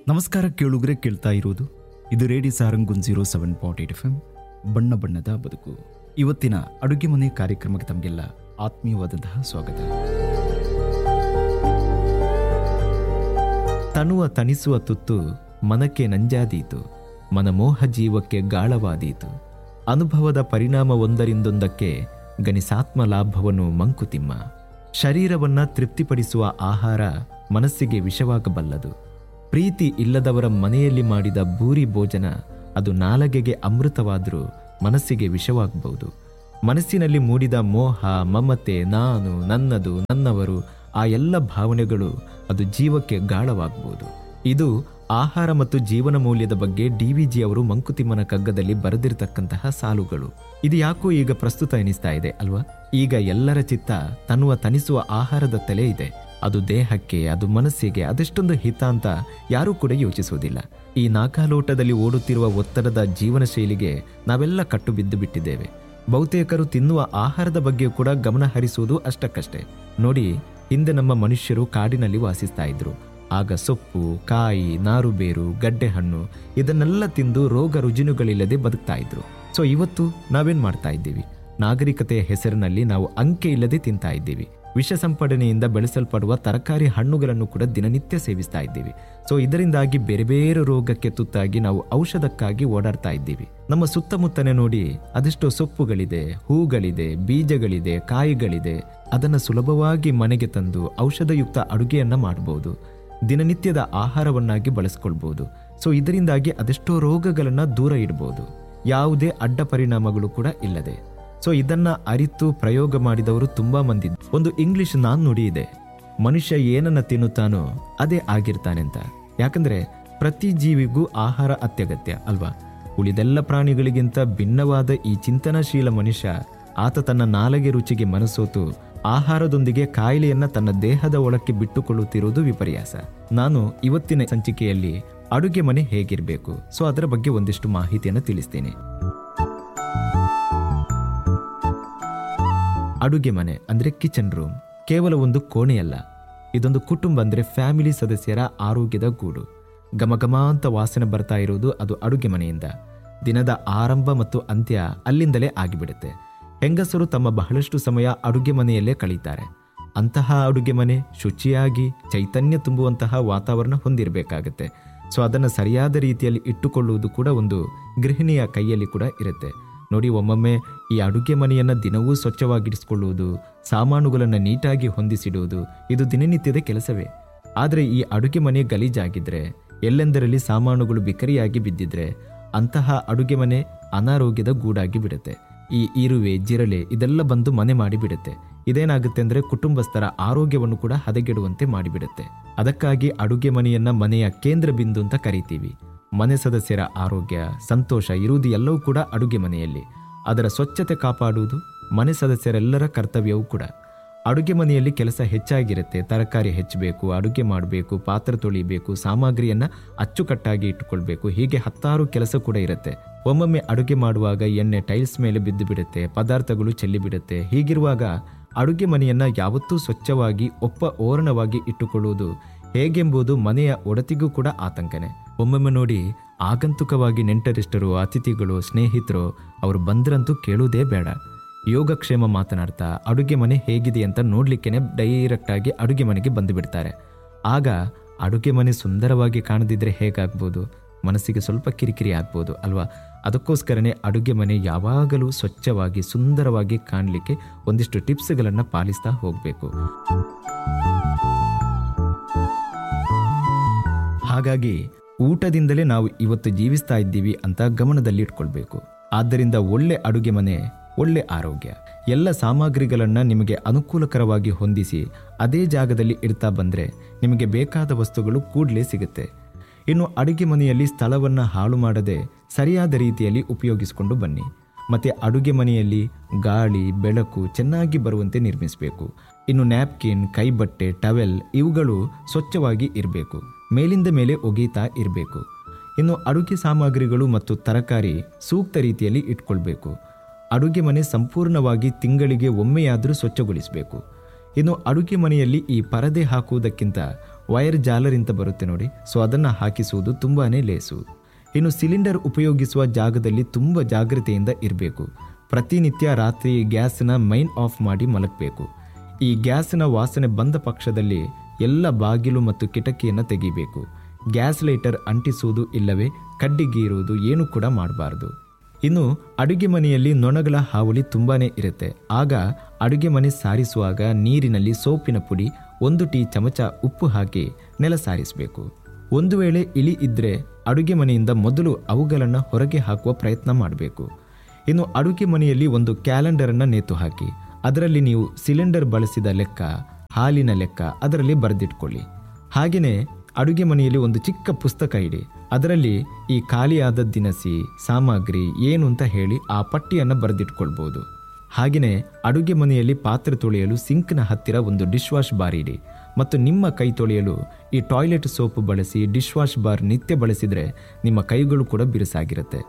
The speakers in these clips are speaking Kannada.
ನಮಸ್ಕಾರ ಕೇಳುಗರೆ ಕೇಳ್ತಾ ಇರೋದು ಇದು ರೇಡಿಯೋ ಸಾರಂಗುನ್ zero seven point eight F M ಬಣ್ಣ ಬಣ್ಣದ ಬದುಕು ಇವತ್ತಿನ ಅಡುಗೆ ಮನೆ ಕಾರ್ಯಕ್ರಮಕ್ಕೆ ತಮಗೆಲ್ಲ ಆತ್ಮೀಯವಾದಂತಹ ಸ್ವಾಗತ ತನುವ ತಣಿಸುವ ತುತ್ತು ಮನಕ್ಕೆ ನಂಜಾದೀತು ಮನಮೋಹ ಜೀವಕ್ಕೆ ಗಾಳವಾದೀತು ಅನುಭವದ ಪರಿಣಾಮ ಒಂದರಿಂದೊಂದಕ್ಕೆ ಗಣಿಸಾತ್ಮ ಲಾಭವನ್ನು ಮಂಕುತಿಮ್ಮ ಶರೀರವನ್ನ ತೃಪ್ತಿಪಡಿಸುವ ಆಹಾರ ಮನಸ್ಸಿಗೆ ವಿಷವಾಗಬಲ್ಲದು ಪ್ರೀತಿ ಇಲ್ಲದವರ ಮನೆಯಲ್ಲಿ ಮಾಡಿದ ಬೂರಿ ಭೋಜನ ಅದು ನಾಲಗೆಗೆ ಅಮೃತವಾದರೂ ಮನಸ್ಸಿಗೆ ವಿಷವಾಗಬಹುದು ಮನಸ್ಸಿನಲ್ಲಿ ಮೂಡಿದ ಮೋಹ ಮಮತೆ ನಾನು ನನ್ನದು ನನ್ನವರು ಆ ಎಲ್ಲ ಭಾವನೆಗಳು ಅದು ಜೀವಕ್ಕೆ ಗಾಳವಾಗಬಹುದು ಇದು ಆಹಾರ ಮತ್ತು ಜೀವನ ಮೌಲ್ಯದ ಬಗ್ಗೆ ಡಿ ವಿ ಜಿ ಅವರು ಮಂಕುತಿಮ್ಮನ ಕಗ್ಗದಲ್ಲಿ ಬರೆದಿರತಕ್ಕಂತಹ ಸಾಲುಗಳು ಇದು ಯಾಕೋ ಈಗ ಪ್ರಸ್ತುತ ಎನಿಸ್ತಾ ಇದೆ ಅಲ್ವಾ ಈಗ ಎಲ್ಲರ ಚಿತ್ತ ತನ್ನುವ ತನಿಸುವ ಆಹಾರದ ತಲೆ ಇದೆ ಅದು ದೇಹಕ್ಕೆ ಅದು ಮನಸ್ಸಿಗೆ ಅದೆಷ್ಟೊಂದು ಹಿತ ಅಂತ ಯಾರೂ ಕೂಡ ಯೋಚಿಸುವುದಿಲ್ಲ ಈ ನಾಕಾಲೋಟದಲ್ಲಿ ಓಡುತ್ತಿರುವ ಒತ್ತಡದ ಜೀವನ ಶೈಲಿಗೆ ನಾವೆಲ್ಲ ಕಟ್ಟು ಬಿದ್ದು ಬಿಟ್ಟಿದ್ದೇವೆ ಬಹುತೇಕರು ತಿನ್ನುವ ಆಹಾರದ ಬಗ್ಗೆ ಕೂಡ ಗಮನ ಹರಿಸುವುದು ಅಷ್ಟಕ್ಕಷ್ಟೇ ನೋಡಿ ಹಿಂದೆ ನಮ್ಮ ಮನುಷ್ಯರು ಕಾಡಿನಲ್ಲಿ ವಾಸಿಸ್ತಾ ಇದ್ರು ಆಗ ಸೊಪ್ಪು ಕಾಯಿ ನಾರುಬೇರು ಗಡ್ಡೆ ಹಣ್ಣು ಇದನ್ನೆಲ್ಲ ತಿಂದು ರೋಗ ರುಜಿನುಗಳಿಲ್ಲದೆ ಬದುಕ್ತಾ ಇದ್ರು ಸೊ ಇವತ್ತು ನಾವೇನ್ ಮಾಡ್ತಾ ಇದ್ದೀವಿ ನಾಗರಿಕತೆಯ ಹೆಸರಿನಲ್ಲಿ ನಾವು ಅಂಕೆ ಇಲ್ಲದೆ ತಿಂತಾ ಇದ್ದೀವಿ ವಿಷ ಸಂಪಡಣೆಯಿಂದ ಬೆಳೆಸಲ್ಪಡುವ ತರಕಾರಿ ಹಣ್ಣುಗಳನ್ನು ಕೂಡ ದಿನನಿತ್ಯ ಸೇವಿಸ್ತಾ ಇದ್ದೀವಿ ಸೊ ಇದರಿಂದಾಗಿ ಬೇರೆ ಬೇರೆ ರೋಗಕ್ಕೆ ತುತ್ತಾಗಿ ನಾವು ಔಷಧಕ್ಕಾಗಿ ಓಡಾಡ್ತಾ ಇದ್ದೀವಿ ನಮ್ಮ ಸುತ್ತಮುತ್ತನೇ ನೋಡಿ ಅದೆಷ್ಟೋ ಸೊಪ್ಪುಗಳಿದೆ ಹೂಗಳಿದೆ ಬೀಜಗಳಿದೆ ಕಾಯಿಗಳಿದೆ ಅದನ್ನು ಸುಲಭವಾಗಿ ಮನೆಗೆ ತಂದು ಔಷಧಯುಕ್ತ ಅಡುಗೆಯನ್ನ ಮಾಡಬಹುದು ದಿನನಿತ್ಯದ ಆಹಾರವನ್ನಾಗಿ ಬಳಸ್ಕೊಳ್ಬಹುದು ಸೊ ಇದರಿಂದಾಗಿ ಅದೆಷ್ಟೋ ರೋಗಗಳನ್ನ ದೂರ ಇಡಬಹುದು ಯಾವುದೇ ಅಡ್ಡ ಪರಿಣಾಮಗಳು ಕೂಡ ಇಲ್ಲದೆ ಸೊ ಇದನ್ನ ಅರಿತು ಪ್ರಯೋಗ ಮಾಡಿದವರು ತುಂಬಾ ಮಂದಿ ಒಂದು ಇಂಗ್ಲಿಷ್ ನಾನ್ ನುಡಿ ಇದೆ ಮನುಷ್ಯ ಏನನ್ನ ತಿನ್ನುತ್ತಾನೋ ಅದೇ ಆಗಿರ್ತಾನೆ ಅಂತ ಯಾಕಂದ್ರೆ ಪ್ರತಿ ಜೀವಿಗೂ ಆಹಾರ ಅತ್ಯಗತ್ಯ ಅಲ್ವಾ ಉಳಿದೆಲ್ಲ ಪ್ರಾಣಿಗಳಿಗಿಂತ ಭಿನ್ನವಾದ ಈ ಚಿಂತನಶೀಲ ಮನುಷ್ಯ ಆತ ತನ್ನ ನಾಲಗೆ ರುಚಿಗೆ ಮನಸೋತು ಆಹಾರದೊಂದಿಗೆ ಕಾಯಿಲೆಯನ್ನ ತನ್ನ ದೇಹದ ಒಳಕ್ಕೆ ಬಿಟ್ಟುಕೊಳ್ಳುತ್ತಿರುವುದು ವಿಪರ್ಯಾಸ ನಾನು ಇವತ್ತಿನ ಸಂಚಿಕೆಯಲ್ಲಿ ಅಡುಗೆ ಮನೆ ಹೇಗಿರಬೇಕು ಸೊ ಅದರ ಬಗ್ಗೆ ಒಂದಿಷ್ಟು ಮಾಹಿತಿಯನ್ನು ತಿಳಿಸ್ತೇನೆ ಅಡುಗೆ ಮನೆ ಅಂದ್ರೆ ಕಿಚನ್ ರೂಮ್ ಕೇವಲ ಒಂದು ಕೋಣೆಯಲ್ಲ ಇದೊಂದು ಕುಟುಂಬ ಅಂದ್ರೆ ಫ್ಯಾಮಿಲಿ ಸದಸ್ಯರ ಆರೋಗ್ಯದ ಗೂಡು ಘಮಘಮ ಅಂತ ವಾಸನೆ ಬರ್ತಾ ಇರುವುದು ಅದು ಅಡುಗೆ ಮನೆಯಿಂದ ದಿನದ ಆರಂಭ ಮತ್ತು ಅಂತ್ಯ ಅಲ್ಲಿಂದಲೇ ಆಗಿಬಿಡುತ್ತೆ ಹೆಂಗಸರು ತಮ್ಮ ಬಹಳಷ್ಟು ಸಮಯ ಅಡುಗೆ ಮನೆಯಲ್ಲೇ ಕಳೀತಾರೆ ಅಂತಹ ಅಡುಗೆ ಮನೆ ಶುಚಿಯಾಗಿ ಚೈತನ್ಯ ತುಂಬುವಂತಹ ವಾತಾವರಣ ಹೊಂದಿರಬೇಕಾಗತ್ತೆ ಸೊ ಅದನ್ನು ಸರಿಯಾದ ರೀತಿಯಲ್ಲಿ ಇಟ್ಟುಕೊಳ್ಳುವುದು ಕೂಡ ಒಂದು ಗೃಹಿಣಿಯ ಕೈಯಲ್ಲಿ ಕೂಡ ಇರುತ್ತೆ ನೋಡಿ ಒಮ್ಮೊಮ್ಮೆ ಈ ಅಡುಗೆ ಮನೆಯನ್ನು ದಿನವೂ ಸ್ವಚ್ಛವಾಗಿಡಿಸಿಕೊಳ್ಳುವುದು ಸಾಮಾನುಗಳನ್ನು ನೀಟಾಗಿ ಹೊಂದಿಸಿಡುವುದು ಇದು ದಿನನಿತ್ಯದ ಕೆಲಸವೇ ಆದರೆ ಈ ಅಡುಗೆ ಮನೆ ಗಲೀಜಾಗಿದ್ರೆ ಎಲ್ಲೆಂದರಲ್ಲಿ ಸಾಮಾನುಗಳು ಬಿಕರಿಯಾಗಿ ಬಿದ್ದಿದ್ರೆ ಅಂತಹ ಅಡುಗೆ ಮನೆ ಅನಾರೋಗ್ಯದ ಗೂಡಾಗಿ ಬಿಡುತ್ತೆ ಈ ಇರುವೆ ಜಿರಳೆ ಇದೆಲ್ಲ ಬಂದು ಮನೆ ಮಾಡಿಬಿಡುತ್ತೆ ಇದೇನಾಗುತ್ತೆ ಅಂದ್ರೆ ಕುಟುಂಬಸ್ಥರ ಆರೋಗ್ಯವನ್ನು ಕೂಡ ಹದಗೆಡುವಂತೆ ಮಾಡಿಬಿಡುತ್ತೆ ಅದಕ್ಕಾಗಿ ಅಡುಗೆ ಮನೆಯನ್ನ ಮನೆಯ ಕೇಂದ್ರ ಬಿಂದು ಅಂತ ಕರಿತೀವಿ ಮನೆ ಸದಸ್ಯರ ಆರೋಗ್ಯ ಸಂತೋಷ ಇರುವುದು ಎಲ್ಲವೂ ಕೂಡ ಅಡುಗೆ ಮನೆಯಲ್ಲಿ ಅದರ ಸ್ವಚ್ಛತೆ ಕಾಪಾಡುವುದು ಮನೆ ಸದಸ್ಯರೆಲ್ಲರ ಕರ್ತವ್ಯವೂ ಕೂಡ ಅಡುಗೆ ಮನೆಯಲ್ಲಿ ಕೆಲಸ ಹೆಚ್ಚಾಗಿರುತ್ತೆ ತರಕಾರಿ ಹೆಚ್ಚಬೇಕು ಅಡುಗೆ ಮಾಡಬೇಕು ಪಾತ್ರೆ ತೊಳಿಬೇಕು ಸಾಮಗ್ರಿಯನ್ನ ಅಚ್ಚುಕಟ್ಟಾಗಿ ಇಟ್ಟುಕೊಳ್ಬೇಕು ಹೀಗೆ ಹತ್ತಾರು ಕೆಲಸ ಕೂಡ ಇರುತ್ತೆ ಒಮ್ಮೊಮ್ಮೆ ಅಡುಗೆ ಮಾಡುವಾಗ ಎಣ್ಣೆ ಟೈಲ್ಸ್ ಮೇಲೆ ಬಿದ್ದು ಬಿಡುತ್ತೆ ಪದಾರ್ಥಗಳು ಚೆಲ್ಲಿ ಬಿಡುತ್ತೆ ಹೀಗಿರುವಾಗ ಅಡುಗೆ ಮನೆಯನ್ನ ಯಾವತ್ತೂ ಸ್ವಚ್ಛವಾಗಿ ಒಪ್ಪ ಓರಣವಾಗಿ ಇಟ್ಟುಕೊಳ್ಳುವುದು ಹೇಗೆಂಬುದು ಮನೆಯ ಒಡತಿಗೂ ಕೂಡ ಆತಂಕನೆ ಒಮ್ಮೊಮ್ಮೆ ನೋಡಿ ಆಗಂತುಕವಾಗಿ ನೆಂಟರಿಷ್ಟರು ಅತಿಥಿಗಳು ಸ್ನೇಹಿತರು ಅವರು ಬಂದ್ರಂತೂ ಕೇಳುವುದೇ ಬೇಡ ಯೋಗಕ್ಷೇಮ ಮಾತನಾಡ್ತಾ ಅಡುಗೆ ಮನೆ ಹೇಗಿದೆ ಅಂತ ನೋಡ್ಲಿಕ್ಕೇನೆ ಡೈರೆಕ್ಟ್ ಆಗಿ ಅಡುಗೆ ಮನೆಗೆ ಬಂದು ಬಿಡ್ತಾರೆ ಆಗ ಅಡುಗೆ ಮನೆ ಸುಂದರವಾಗಿ ಕಾಣದಿದ್ರೆ ಹೇಗಾಗ್ಬೋದು ಮನಸ್ಸಿಗೆ ಸ್ವಲ್ಪ ಕಿರಿಕಿರಿ ಆಗ್ಬೋದು ಅಲ್ವಾ ಅದಕ್ಕೋಸ್ಕರನೇ ಅಡುಗೆ ಮನೆ ಯಾವಾಗಲೂ ಸ್ವಚ್ಛವಾಗಿ ಸುಂದರವಾಗಿ ಕಾಣಲಿಕ್ಕೆ ಒಂದಿಷ್ಟು ಟಿಪ್ಸ್ಗಳನ್ನು ಪಾಲಿಸ್ತಾ ಹೋಗಬೇಕು ಹಾಗಾಗಿ ಊಟದಿಂದಲೇ ನಾವು ಇವತ್ತು ಜೀವಿಸ್ತಾ ಇದ್ದೀವಿ ಅಂತ ಗಮನದಲ್ಲಿ ಇಟ್ಕೊಳ್ಬೇಕು ಆದ್ದರಿಂದ ಒಳ್ಳೆ ಅಡುಗೆ ಮನೆ ಒಳ್ಳೆ ಆರೋಗ್ಯ ಎಲ್ಲ ಸಾಮಗ್ರಿಗಳನ್ನ ನಿಮಗೆ ಅನುಕೂಲಕರವಾಗಿ ಹೊಂದಿಸಿ ಅದೇ ಜಾಗದಲ್ಲಿ ಇಡ್ತಾ ಬಂದ್ರೆ ನಿಮಗೆ ಬೇಕಾದ ವಸ್ತುಗಳು ಕೂಡಲೇ ಸಿಗುತ್ತೆ ಇನ್ನು ಅಡುಗೆ ಮನೆಯಲ್ಲಿ ಸ್ಥಳವನ್ನ ಹಾಳು ಮಾಡದೆ ಸರಿಯಾದ ರೀತಿಯಲ್ಲಿ ಉಪಯೋಗಿಸಿಕೊಂಡು ಬನ್ನಿ ಮತ್ತೆ ಅಡುಗೆ ಮನೆಯಲ್ಲಿ ಗಾಳಿ ಬೆಳಕು ಚೆನ್ನಾಗಿ ಬರುವಂತೆ ನಿರ್ಮಿಸಬೇಕು ಇನ್ನು ನ್ಯಾಪ್ಕಿನ್ ಕೈಬಟ್ಟೆ ಟವೆಲ್ ಇವುಗಳು ಸ್ವಚ್ಛವಾಗಿ ಇರಬೇಕು ಮೇಲಿಂದ ಮೇಲೆ ಒಗೀತಾ ಇರಬೇಕು ಇನ್ನು ಅಡುಗೆ ಸಾಮಗ್ರಿಗಳು ಮತ್ತು ತರಕಾರಿ ಸೂಕ್ತ ರೀತಿಯಲ್ಲಿ ಇಟ್ಕೊಳ್ಬೇಕು ಅಡುಗೆ ಮನೆ ಸಂಪೂರ್ಣವಾಗಿ ತಿಂಗಳಿಗೆ ಒಮ್ಮೆಯಾದರೂ ಸ್ವಚ್ಛಗೊಳಿಸಬೇಕು ಇನ್ನು ಅಡುಗೆ ಮನೆಯಲ್ಲಿ ಈ ಪರದೆ ಹಾಕುವುದಕ್ಕಿಂತ ವೈರ್ ಜಾಲರ್ ಅಂತ ಬರುತ್ತೆ ನೋಡಿ ಸೊ ಅದನ್ನು ಹಾಕಿಸುವುದು ತುಂಬಾ ಲೇಸು ಇನ್ನು ಸಿಲಿಂಡರ್ ಉಪಯೋಗಿಸುವ ಜಾಗದಲ್ಲಿ ತುಂಬ ಜಾಗ್ರತೆಯಿಂದ ಇರಬೇಕು ಪ್ರತಿನಿತ್ಯ ರಾತ್ರಿ ಗ್ಯಾಸ್ನ ಮೈನ್ ಆಫ್ ಮಾಡಿ ಮಲಗಬೇಕು ಈ ಗ್ಯಾಸ್ನ ವಾಸನೆ ಬಂದ ಪಕ್ಷದಲ್ಲಿ ಎಲ್ಲ ಬಾಗಿಲು ಮತ್ತು ಕಿಟಕಿಯನ್ನು ತೆಗಿಬೇಕು ಗ್ಯಾಸ್ ಲೈಟರ್ ಅಂಟಿಸುವುದು ಇಲ್ಲವೇ ಕಡ್ಡಿಗೀರುವುದು ಏನು ಕೂಡ ಮಾಡಬಾರ್ದು ಇನ್ನು ಅಡುಗೆ ಮನೆಯಲ್ಲಿ ನೊಣಗಳ ಹಾವಳಿ ತುಂಬಾನೇ ಇರುತ್ತೆ ಆಗ ಅಡುಗೆ ಮನೆ ಸಾರಿಸುವಾಗ ನೀರಿನಲ್ಲಿ ಸೋಪಿನ ಪುಡಿ ಒಂದು ಟೀ ಚಮಚ ಉಪ್ಪು ಹಾಕಿ ನೆಲ ಸಾರಿಸಬೇಕು ಒಂದು ವೇಳೆ ಇಲಿ ಇದ್ದರೆ ಅಡುಗೆ ಮನೆಯಿಂದ ಮೊದಲು ಅವುಗಳನ್ನು ಹೊರಗೆ ಹಾಕುವ ಪ್ರಯತ್ನ ಮಾಡಬೇಕು ಇನ್ನು ಅಡುಗೆ ಮನೆಯಲ್ಲಿ ಒಂದು ಕ್ಯಾಲೆಂಡರನ್ನು ನೇತು ಹಾಕಿ ಅದರಲ್ಲಿ ನೀವು ಸಿಲಿಂಡರ್ ಬಳಸಿದ ಲೆಕ್ಕ ಹಾಲಿನ ಲೆಕ್ಕ ಅದರಲ್ಲಿ ಬರೆದಿಟ್ಕೊಳ್ಳಿ ಹಾಗೆಯೇ ಅಡುಗೆ ಮನೆಯಲ್ಲಿ ಒಂದು ಚಿಕ್ಕ ಪುಸ್ತಕ ಇಡಿ ಅದರಲ್ಲಿ ಈ ಖಾಲಿಯಾದ ದಿನಸಿ ಸಾಮಗ್ರಿ ಏನು ಅಂತ ಹೇಳಿ ಆ ಪಟ್ಟಿಯನ್ನು ಬರೆದಿಟ್ಕೊಳ್ಬೋದು ಹಾಗೆಯೇ ಅಡುಗೆ ಮನೆಯಲ್ಲಿ ಪಾತ್ರೆ ತೊಳೆಯಲು ಸಿಂಕ್ನ ಹತ್ತಿರ ಒಂದು ಡಿಶ್ ವಾಶ್ ಬಾರ್ ಇಡಿ ಮತ್ತು ನಿಮ್ಮ ಕೈ ತೊಳೆಯಲು ಈ ಟಾಯ್ಲೆಟ್ ಸೋಪ್ ಬಳಸಿ ಡಿಶ್ ವಾಶ್ ಬಾರ್ ನಿತ್ಯ ಬಳಸಿದರೆ ನಿಮ್ಮ ಕೈಗಳು ಕೂಡ ಬಿರುಸಾಗಿರುತ್ತೆ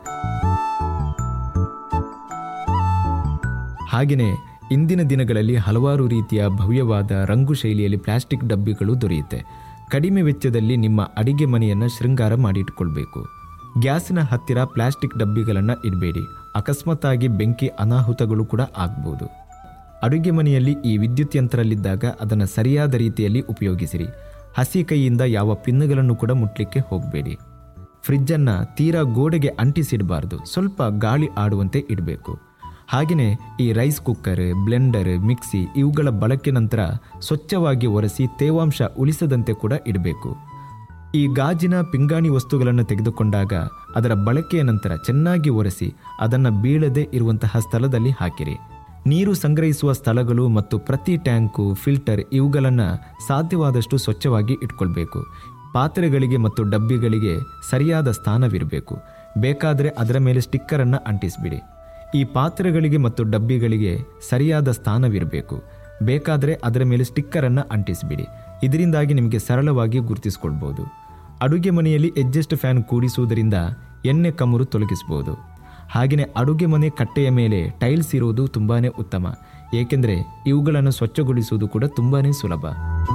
ಹಾಗೆಯೇ ಇಂದಿನ ದಿನಗಳಲ್ಲಿ ಹಲವಾರು ರೀತಿಯ ಭವ್ಯವಾದ ರಂಗು ಶೈಲಿಯಲ್ಲಿ ಪ್ಲಾಸ್ಟಿಕ್ ಡಬ್ಬಿಗಳು ದೊರೆಯುತ್ತೆ ಕಡಿಮೆ ವೆಚ್ಚದಲ್ಲಿ ನಿಮ್ಮ ಅಡಿಗೆ ಮನೆಯನ್ನು ಶೃಂಗಾರ ಮಾಡಿಟ್ಕೊಳ್ಬೇಕು ಗ್ಯಾಸಿನ ಹತ್ತಿರ ಪ್ಲಾಸ್ಟಿಕ್ ಡಬ್ಬಿಗಳನ್ನು ಇಡಬೇಡಿ ಅಕಸ್ಮಾತ್ತಾಗಿ ಬೆಂಕಿ ಅನಾಹುತಗಳು ಕೂಡ ಆಗ್ಬೋದು ಅಡುಗೆ ಮನೆಯಲ್ಲಿ ಈ ವಿದ್ಯುತ್ ಯಂತ್ರಲ್ಲಿದ್ದಾಗ ಅದನ್ನು ಸರಿಯಾದ ರೀತಿಯಲ್ಲಿ ಉಪಯೋಗಿಸಿರಿ ಹಸಿ ಕೈಯಿಂದ ಯಾವ ಪಿನ್ನುಗಳನ್ನು ಕೂಡ ಮುಟ್ಲಿಕ್ಕೆ ಹೋಗಬೇಡಿ ಫ್ರಿಜ್ಜನ್ನು ತೀರಾ ಗೋಡೆಗೆ ಅಂಟಿಸಿಡಬಾರ್ದು ಸ್ವಲ್ಪ ಗಾಳಿ ಆಡುವಂತೆ ಇಡಬೇಕು ಹಾಗೆಯೇ ಈ ರೈಸ್ ಕುಕ್ಕರ್ ಬ್ಲೆಂಡರ್ ಮಿಕ್ಸಿ ಇವುಗಳ ಬಳಕೆ ನಂತರ ಸ್ವಚ್ಛವಾಗಿ ಒರೆಸಿ ತೇವಾಂಶ ಉಳಿಸದಂತೆ ಕೂಡ ಇಡಬೇಕು ಈ ಗಾಜಿನ ಪಿಂಗಾಣಿ ವಸ್ತುಗಳನ್ನು ತೆಗೆದುಕೊಂಡಾಗ ಅದರ ಬಳಕೆಯ ನಂತರ ಚೆನ್ನಾಗಿ ಒರೆಸಿ ಅದನ್ನು ಬೀಳದೆ ಇರುವಂತಹ ಸ್ಥಳದಲ್ಲಿ ಹಾಕಿರಿ ನೀರು ಸಂಗ್ರಹಿಸುವ ಸ್ಥಳಗಳು ಮತ್ತು ಪ್ರತಿ ಟ್ಯಾಂಕು ಫಿಲ್ಟರ್ ಇವುಗಳನ್ನು ಸಾಧ್ಯವಾದಷ್ಟು ಸ್ವಚ್ಛವಾಗಿ ಇಟ್ಕೊಳ್ಬೇಕು ಪಾತ್ರೆಗಳಿಗೆ ಮತ್ತು ಡಬ್ಬಿಗಳಿಗೆ ಸರಿಯಾದ ಸ್ಥಾನವಿರಬೇಕು ಬೇಕಾದರೆ ಅದರ ಮೇಲೆ ಸ್ಟಿಕ್ಕರನ್ನು ಅಂಟಿಸಿಬಿಡಿ ಈ ಪಾತ್ರೆಗಳಿಗೆ ಮತ್ತು ಡಬ್ಬಿಗಳಿಗೆ ಸರಿಯಾದ ಸ್ಥಾನವಿರಬೇಕು ಬೇಕಾದರೆ ಅದರ ಮೇಲೆ ಸ್ಟಿಕ್ಕರನ್ನು ಅಂಟಿಸಿಬಿಡಿ ಇದರಿಂದಾಗಿ ನಿಮಗೆ ಸರಳವಾಗಿ ಗುರುತಿಸ್ಕೊಳ್ಬೋದು ಅಡುಗೆ ಮನೆಯಲ್ಲಿ ಎಡ್ಜಸ್ಟ್ ಫ್ಯಾನ್ ಕೂಡಿಸುವುದರಿಂದ ಎಣ್ಣೆ ಕಮರು ತೊಲಗಿಸ್ಬೋದು ಹಾಗೆಯೇ ಅಡುಗೆ ಮನೆ ಕಟ್ಟೆಯ ಮೇಲೆ ಟೈಲ್ಸ್ ಇರುವುದು ತುಂಬಾ ಉತ್ತಮ ಏಕೆಂದರೆ ಇವುಗಳನ್ನು ಸ್ವಚ್ಛಗೊಳಿಸುವುದು ಕೂಡ ತುಂಬಾ ಸುಲಭ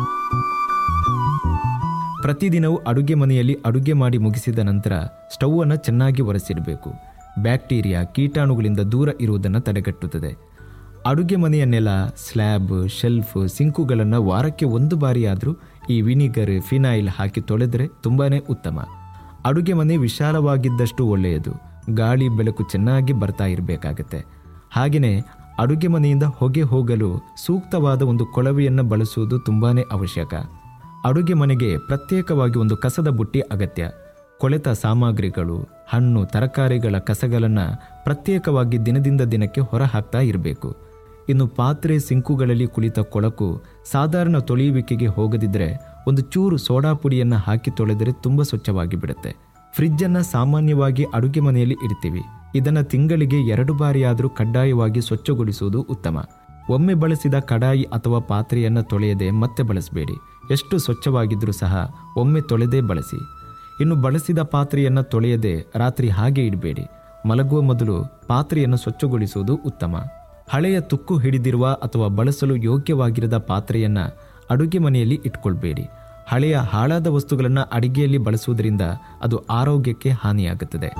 ಪ್ರತಿದಿನವೂ ಅಡುಗೆ ಮನೆಯಲ್ಲಿ ಅಡುಗೆ ಮಾಡಿ ಮುಗಿಸಿದ ನಂತರ ಸ್ಟೌವನ್ನು ಚೆನ್ನಾಗಿ ಒರೆಸಿಡಬೇಕು ಬ್ಯಾಕ್ಟೀರಿಯಾ ಕೀಟಾಣುಗಳಿಂದ ದೂರ ಇರುವುದನ್ನು ತಡೆಗಟ್ಟುತ್ತದೆ ಅಡುಗೆ ಮನೆಯ ನೆಲ ಸ್ಲ್ಯಾಬ್ ಶೆಲ್ಫ್ ಸಿಂಕುಗಳನ್ನು ವಾರಕ್ಕೆ ಒಂದು ಬಾರಿಯಾದರೂ ಈ ವಿನಿಗರ್ ಫಿನೈಲ್ ಹಾಕಿ ತೊಳೆದರೆ ತುಂಬಾ ಉತ್ತಮ ಅಡುಗೆ ಮನೆ ವಿಶಾಲವಾಗಿದ್ದಷ್ಟು ಒಳ್ಳೆಯದು ಗಾಳಿ ಬೆಳಕು ಚೆನ್ನಾಗಿ ಬರ್ತಾ ಇರಬೇಕಾಗತ್ತೆ ಹಾಗೆಯೇ ಅಡುಗೆ ಮನೆಯಿಂದ ಹೊಗೆ ಹೋಗಲು ಸೂಕ್ತವಾದ ಒಂದು ಕೊಳವೆಯನ್ನು ಬಳಸುವುದು ತುಂಬಾ ಅವಶ್ಯಕ ಅಡುಗೆ ಮನೆಗೆ ಪ್ರತ್ಯೇಕವಾಗಿ ಒಂದು ಕಸದ ಬುಟ್ಟಿ ಅಗತ್ಯ ಕೊಳೆತ ಸಾಮಗ್ರಿಗಳು ಹಣ್ಣು ತರಕಾರಿಗಳ ಕಸಗಳನ್ನು ಪ್ರತ್ಯೇಕವಾಗಿ ದಿನದಿಂದ ದಿನಕ್ಕೆ ಹೊರಹಾಕ್ತಾ ಇರಬೇಕು ಇನ್ನು ಪಾತ್ರೆ ಸಿಂಕುಗಳಲ್ಲಿ ಕುಳಿತ ಕೊಳಕು ಸಾಧಾರಣ ತೊಳೆಯುವಿಕೆಗೆ ಹೋಗದಿದ್ದರೆ ಒಂದು ಚೂರು ಸೋಡಾ ಪುಡಿಯನ್ನು ಹಾಕಿ ತೊಳೆದರೆ ತುಂಬ ಸ್ವಚ್ಛವಾಗಿ ಬಿಡುತ್ತೆ ಫ್ರಿಜ್ಜನ್ನು ಸಾಮಾನ್ಯವಾಗಿ ಅಡುಗೆ ಮನೆಯಲ್ಲಿ ಇಡ್ತೀವಿ ಇದನ್ನು ತಿಂಗಳಿಗೆ ಎರಡು ಬಾರಿಯಾದರೂ ಕಡ್ಡಾಯವಾಗಿ ಸ್ವಚ್ಛಗೊಳಿಸುವುದು ಉತ್ತಮ ಒಮ್ಮೆ ಬಳಸಿದ ಕಡಾಯಿ ಅಥವಾ ಪಾತ್ರೆಯನ್ನು ತೊಳೆಯದೆ ಮತ್ತೆ ಬಳಸಬೇಡಿ ಎಷ್ಟು ಸ್ವಚ್ಛವಾಗಿದ್ದರೂ ಸಹ ಒಮ್ಮೆ ತೊಳೆದೇ ಬಳಸಿ ಇನ್ನು ಬಳಸಿದ ಪಾತ್ರೆಯನ್ನು ತೊಳೆಯದೆ ರಾತ್ರಿ ಹಾಗೆ ಇಡಬೇಡಿ ಮಲಗುವ ಮೊದಲು ಪಾತ್ರೆಯನ್ನು ಸ್ವಚ್ಛಗೊಳಿಸುವುದು ಉತ್ತಮ ಹಳೆಯ ತುಕ್ಕು ಹಿಡಿದಿರುವ ಅಥವಾ ಬಳಸಲು ಯೋಗ್ಯವಾಗಿರದ ಪಾತ್ರೆಯನ್ನು ಅಡುಗೆ ಮನೆಯಲ್ಲಿ ಇಟ್ಕೊಳ್ಬೇಡಿ ಹಳೆಯ ಹಾಳಾದ ವಸ್ತುಗಳನ್ನು ಅಡಿಗೆಯಲ್ಲಿ ಬಳಸುವುದರಿಂದ ಅದು ಆರೋಗ್ಯಕ್ಕೆ ಹಾನಿಯಾಗುತ್ತದೆ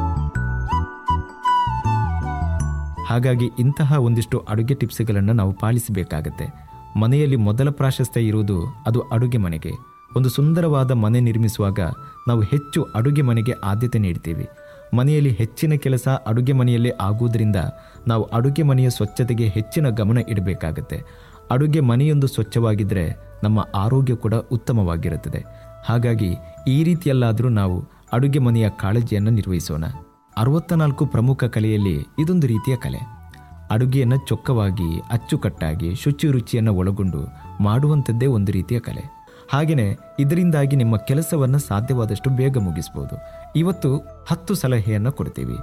ಹಾಗಾಗಿ ಇಂತಹ ಒಂದಿಷ್ಟು ಅಡುಗೆ ಟಿಪ್ಸ್ಗಳನ್ನು ನಾವು ಪಾಲಿಸಬೇಕಾಗತ್ತೆ ಮನೆಯಲ್ಲಿ ಮೊದಲ ಪ್ರಾಶಸ್ತ್ಯ ಇರುವುದು ಅದು ಅಡುಗೆ ಮನೆಗೆ ಒಂದು ಸುಂದರವಾದ ಮನೆ ನಿರ್ಮಿಸುವಾಗ ನಾವು ಹೆಚ್ಚು ಅಡುಗೆ ಮನೆಗೆ ಆದ್ಯತೆ ನೀಡ್ತೀವಿ ಮನೆಯಲ್ಲಿ ಹೆಚ್ಚಿನ ಕೆಲಸ ಅಡುಗೆ ಮನೆಯಲ್ಲೇ ಆಗುವುದರಿಂದ ನಾವು ಅಡುಗೆ ಮನೆಯ ಸ್ವಚ್ಛತೆಗೆ ಹೆಚ್ಚಿನ ಗಮನ ಇಡಬೇಕಾಗತ್ತೆ ಅಡುಗೆ ಮನೆಯೊಂದು ಸ್ವಚ್ಛವಾಗಿದ್ದರೆ ನಮ್ಮ ಆರೋಗ್ಯ ಕೂಡ ಉತ್ತಮವಾಗಿರುತ್ತದೆ ಹಾಗಾಗಿ ಈ ರೀತಿಯಲ್ಲಾದರೂ ನಾವು ಅಡುಗೆ ಮನೆಯ ಕಾಳಜಿಯನ್ನು ನಿರ್ವಹಿಸೋಣ ಅರವತ್ತ ನಾಲ್ಕು ಪ್ರಮುಖ ಕಲೆಯಲ್ಲಿ ಇದೊಂದು ರೀತಿಯ ಕಲೆ ಅಡುಗೆಯನ್ನು ಚೊಕ್ಕವಾಗಿ ಅಚ್ಚುಕಟ್ಟಾಗಿ ಶುಚಿ ರುಚಿಯನ್ನು ಒಳಗೊಂಡು ಮಾಡುವಂಥದ್ದೇ ಒಂದು ರೀತಿಯ ಕಲೆ ಹಾಗೆಯೇ ಇದರಿಂದಾಗಿ ನಿಮ್ಮ ಕೆಲಸವನ್ನು ಸಾಧ್ಯವಾದಷ್ಟು ಬೇಗ ಮುಗಿಸ್ಬೋದು ಇವತ್ತು ಹತ್ತು ಸಲಹೆಯನ್ನು ಕೊಡ್ತೀವಿ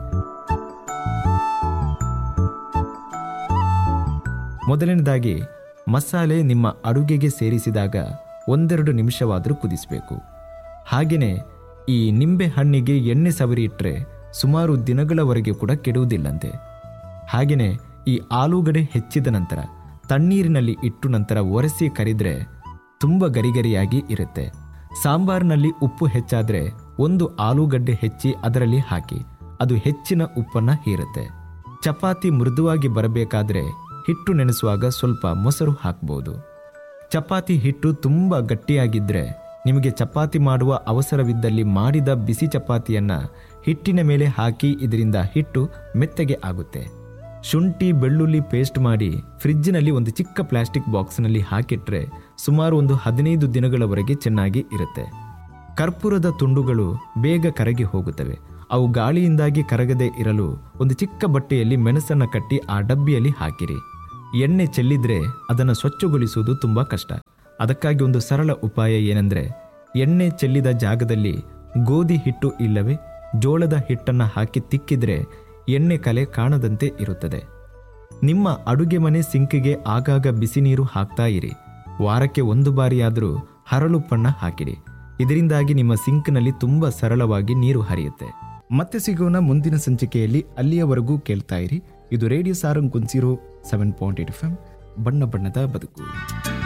ಮೊದಲನೇದಾಗಿ ಮಸಾಲೆ ನಿಮ್ಮ ಅಡುಗೆಗೆ ಸೇರಿಸಿದಾಗ ಒಂದೆರಡು ನಿಮಿಷವಾದರೂ ಕುದಿಸಬೇಕು ಹಾಗೆಯೇ ಈ ನಿಂಬೆ ಹಣ್ಣಿಗೆ ಎಣ್ಣೆ ಸವರಿ ಇಟ್ಟರೆ ಸುಮಾರು ದಿನಗಳವರೆಗೆ ಕೂಡ ಕೆಡುವುದಿಲ್ಲಂತೆ ಹಾಗೆಯೇ ಈ ಆಲೂಗಡ್ಡೆ ಹೆಚ್ಚಿದ ನಂತರ ತಣ್ಣೀರಿನಲ್ಲಿ ಇಟ್ಟು ನಂತರ ಒರೆಸಿ ಕರಿದ್ರೆ ತುಂಬ ಗರಿಗರಿಯಾಗಿ ಇರುತ್ತೆ ಸಾಂಬಾರಿನಲ್ಲಿ ಉಪ್ಪು ಹೆಚ್ಚಾದರೆ ಒಂದು ಆಲೂಗಡ್ಡೆ ಹೆಚ್ಚಿ ಅದರಲ್ಲಿ ಹಾಕಿ ಅದು ಹೆಚ್ಚಿನ ಉಪ್ಪನ್ನು ಹೀರುತ್ತೆ ಚಪಾತಿ ಮೃದುವಾಗಿ ಬರಬೇಕಾದ್ರೆ ಹಿಟ್ಟು ನೆನೆಸುವಾಗ ಸ್ವಲ್ಪ ಮೊಸರು ಹಾಕ್ಬೋದು ಚಪಾತಿ ಹಿಟ್ಟು ತುಂಬ ಗಟ್ಟಿಯಾಗಿದ್ದರೆ ನಿಮಗೆ ಚಪಾತಿ ಮಾಡುವ ಅವಸರವಿದ್ದಲ್ಲಿ ಮಾಡಿದ ಬಿಸಿ ಚಪಾತಿಯನ್ನ ಹಿಟ್ಟಿನ ಮೇಲೆ ಹಾಕಿ ಇದರಿಂದ ಹಿಟ್ಟು ಮೆತ್ತಗೆ ಆಗುತ್ತೆ ಶುಂಠಿ ಬೆಳ್ಳುಳ್ಳಿ ಪೇಸ್ಟ್ ಮಾಡಿ ಫ್ರಿಜ್ಜಿನಲ್ಲಿ ಒಂದು ಚಿಕ್ಕ ಪ್ಲಾಸ್ಟಿಕ್ ಬಾಕ್ಸ್ನಲ್ಲಿ ಹಾಕಿಟ್ರೆ ಸುಮಾರು ಒಂದು ಹದಿನೈದು ದಿನಗಳವರೆಗೆ ಚೆನ್ನಾಗಿ ಇರುತ್ತೆ ಕರ್ಪೂರದ ತುಂಡುಗಳು ಬೇಗ ಕರಗಿ ಹೋಗುತ್ತವೆ ಅವು ಗಾಳಿಯಿಂದಾಗಿ ಕರಗದೆ ಇರಲು ಒಂದು ಚಿಕ್ಕ ಬಟ್ಟೆಯಲ್ಲಿ ಮೆಣಸನ್ನು ಕಟ್ಟಿ ಆ ಡಬ್ಬಿಯಲ್ಲಿ ಹಾಕಿರಿ ಎಣ್ಣೆ ಚೆಲ್ಲಿದ್ರೆ ಅದನ್ನು ಸ್ವಚ್ಛಗೊಳಿಸುವುದು ತುಂಬ ಕಷ್ಟ ಅದಕ್ಕಾಗಿ ಒಂದು ಸರಳ ಉಪಾಯ ಏನೆಂದರೆ ಎಣ್ಣೆ ಚೆಲ್ಲಿದ ಜಾಗದಲ್ಲಿ ಗೋಧಿ ಹಿಟ್ಟು ಇಲ್ಲವೇ ಜೋಳದ ಹಿಟ್ಟನ್ನು ಹಾಕಿ ತಿಕ್ಕಿದ್ರೆ ಎಣ್ಣೆ ಕಲೆ ಕಾಣದಂತೆ ಇರುತ್ತದೆ ನಿಮ್ಮ ಅಡುಗೆ ಮನೆ ಸಿಂಕಿಗೆ ಆಗಾಗ ಬಿಸಿ ನೀರು ಹಾಕ್ತಾ ಇರಿ ವಾರಕ್ಕೆ ಒಂದು ಬಾರಿಯಾದರೂ ಹರಳುಪ್ಪನ್ನ ಹಾಕಿರಿ ಇದರಿಂದಾಗಿ ನಿಮ್ಮ ಸಿಂಕ್ನಲ್ಲಿ ತುಂಬ ಸರಳವಾಗಿ ನೀರು ಹರಿಯುತ್ತೆ ಮತ್ತೆ ಸಿಗೋಣ ಮುಂದಿನ ಸಂಚಿಕೆಯಲ್ಲಿ ಅಲ್ಲಿಯವರೆಗೂ ಕೇಳ್ತಾ ಇರಿ ಇದು ರೇಡಿಯೋ ಸಾರಂಗ್ ಕುಂಸಿರೋ seven point eight F M ಬಣ್ಣ ಬಣ್ಣದ ಬದುಕು